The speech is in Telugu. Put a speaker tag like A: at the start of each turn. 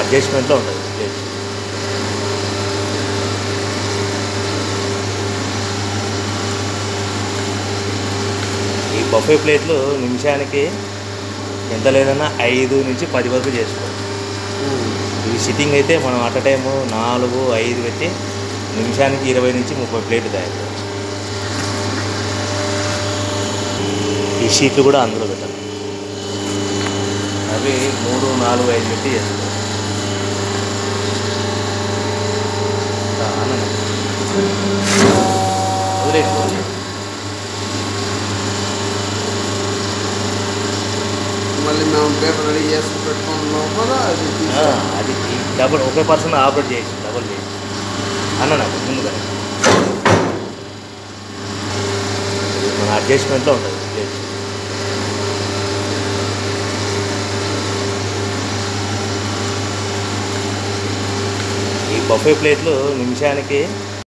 A: అడ్జస్ట్మెంట్లో ఉంటుంది ప్లేట్ ఈ బఫే ప్లేట్లు నిమిషానికి ఎంత లేదన్నా ఐదు నుంచి పది వరకు చేసుకోవచ్చు ఇవి సిట్టింగ్ అయితే మనం అట్ టైము నాలుగు ఐదు పెట్టి నిమిషానికి ఇరవై నుంచి ముప్పై ప్లేట్లు తయారు చేయవచ్చు ఈ షీట్లు కూడా అందులో పెట్టాలి అవి మూడు నాలుగు ఐదు పెట్టి చేసుకోవచ్చు ఆ, అన్ననే. వదిలేయండి, వదిలేయండి.
B: మళ్ళీ మేము పేపర్ రెడీ చేసి పెట్టుకోవడం లోపల అది
A: ఆ,
B: తీసేయాలి.
A: అది ఈ డబుల్ ఒకే పర్సన్ ఆపరేట్ చేయొచ్చు డబుల్ చేయొచ్చు అన్న నాకు ముందుగా మన అడ్జస్ట్మెంట్లో ఉంటుంది ప్లేట్ ఈ బఫే ప్లేట్లు నిమిషానికి